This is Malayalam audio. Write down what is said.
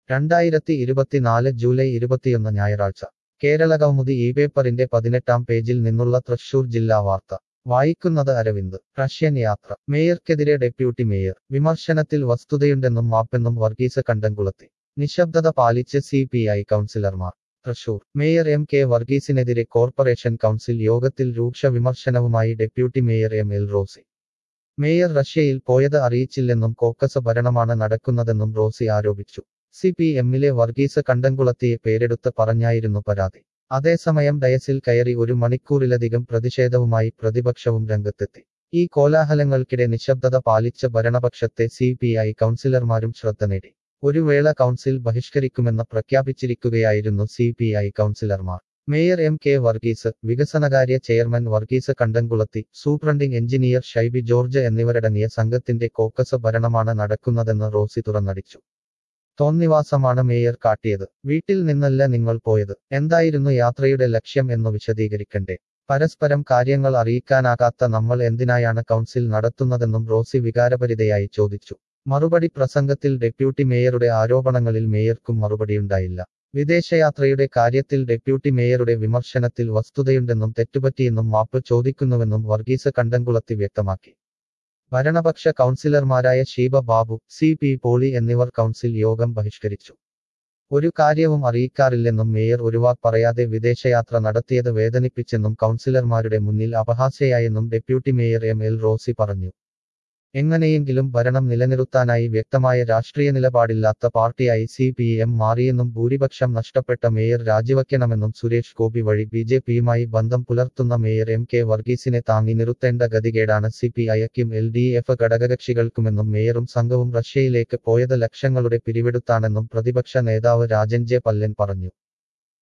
രണ്ടായിരത്തി ഇരുപത്തിനാല് ജൂലൈ ഇരുപത്തിയൊന്ന് ഞായറാഴ്ച കേരള കൗമുദി ഈ പേപ്പറിന്റെ പതിനെട്ടാം പേജിൽ നിന്നുള്ള തൃശൂർ ജില്ലാ വാർത്ത വായിക്കുന്നത് അരവിന്ദ് റഷ്യൻ യാത്ര മേയർക്കെതിരെ ഡെപ്യൂട്ടി മേയർ വിമർശനത്തിൽ വസ്തുതയുണ്ടെന്നും മാപ്പെന്നും വർഗീസ് കണ്ടംകുളത്തി നിശബ്ദത പാലിച്ച് സി പി ഐ കൗൺസിലർമാർ തൃശൂർ മേയർ എം കെ വർഗീസിനെതിരെ കോർപ്പറേഷൻ കൗൺസിൽ യോഗത്തിൽ രൂക്ഷ വിമർശനവുമായി deputy mayor M L Rosy mayor റഷ്യയിൽ പോയത് അറിയിച്ചില്ലെന്നും കോക്കസ് ഭരണമാണ് നടക്കുന്നതെന്നും റോസി ആരോപിച്ചു സി പി എമ്മിലെ വർഗീസ് കണ്ടംകുളത്തിയെ പേരെടുത്ത് പറഞ്ഞായിരുന്നു പരാതി അതേസമയം ഡയസിൽ കയറി ഒരു മണിക്കൂറിലധികം പ്രതിഷേധവുമായി പ്രതിപക്ഷവും രംഗത്തെത്തി ഈ കോലാഹലങ്ങൾക്കിടെ നിശബ്ദത പാലിച്ച ഭരണപക്ഷത്തെ സി പി ഐ കൗൺസിലർമാരും ശ്രദ്ധ നേടി ഒരു വേള കൗൺസിൽ ബഹിഷ്കരിക്കുമെന്ന് പ്രഖ്യാപിച്ചിരിക്കുകയായിരുന്നു സി പി ഐ കൗൺസിലർമാർ മേയർ എം കെ വർഗീസ് വികസനകാര്യ ചെയർമാൻ വർഗീസ് കണ്ടംകുളത്തി സൂപ്രണ്ടിംഗ് എഞ്ചിനീയർ ഷൈബി ജോർജ് എന്നിവരടങ്ങിയ സംഘത്തിന്റെ കോക്കസ് ഭരണമാണ് നടക്കുന്നതെന്ന് റോസി തുറന്നടിച്ചു തോന്നിവാസമാണ് മേയർ കാട്ടിയത് വീട്ടിൽ നിന്നല്ല നിങ്ങൾ പോയത് എന്തായിരുന്നു യാത്രയുടെ ലക്ഷ്യം എന്നു വിശദീകരിക്കണ്ടേ പരസ്പരം കാര്യങ്ങൾ അറിയിക്കാനാകാത്ത നമ്മൾ എന്തിനായാണ് കൗൺസിൽ നടത്തുന്നതെന്നും റോസി വികാരപരിതയായി ചോദിച്ചു മറുപടി പ്രസംഗത്തിൽ ഡെപ്യൂട്ടി മേയറുടെ ആരോപണങ്ങളിൽ മേയർക്കും മറുപടിയുണ്ടായില്ല വിദേശയാത്രയുടെ കാര്യത്തിൽ ഡെപ്യൂട്ടി മേയറുടെ വിമർശനത്തിൽ വസ്തുതയുണ്ടെന്നും തെറ്റുപറ്റിയെന്നും മാപ്പ് ചോദിക്കുന്നുവെന്നും വർഗീസ് കണ്ടംകുളത്തി വ്യക്തമാക്കി ഭരണപക്ഷ കൗൺസിലർമാരായ ഷീബ ബാബു സി പി പോളി എന്നിവർ കൗൺസിൽ യോഗം ബഹിഷ്കരിച്ചു ഒരു കാര്യവും അറിയിക്കാറില്ലെന്നും മേയർ ഒരുവാർ പറയാതെ വിദേശയാത്ര നടത്തിയത് വേദനിപ്പിച്ചെന്നും കൗൺസിലർമാരുടെ മുന്നിൽ അപഹാസ്യയായെന്നും deputy mayor M L Rosy പറഞ്ഞു എങ്ങനെയെങ്കിലും ഭരണം നിലനിർത്താനായി വ്യക്തമായ രാഷ്ട്രീയ നിലപാടില്ലാത്ത പാർട്ടിയായി സി പി എം മാറിയെന്നും ഭൂരിപക്ഷം നഷ്ടപ്പെട്ട മേയർ രാജിവയ്ക്കണമെന്നും സുരേഷ് ഗോപി വഴി ബി ജെ പിയുമായി ബന്ധം പുലർത്തുന്ന മേയർ എം കെ വർഗീസിനെ താങ്ങി നിർത്തേണ്ട ഗതികേടാണ് സി പി ഐക്കും എൽ ഡി എഫ് ഘടകകക്ഷികൾക്കുമെന്നും മേയറും സംഘവും റഷ്യയിലേക്ക് പോയത് ലക്ഷങ്ങളുടെ പിരിവെടുത്താണെന്നും പ്രതിപക്ഷ നേതാവ് രാജൻ ജെ പല്ലൻ പറഞ്ഞു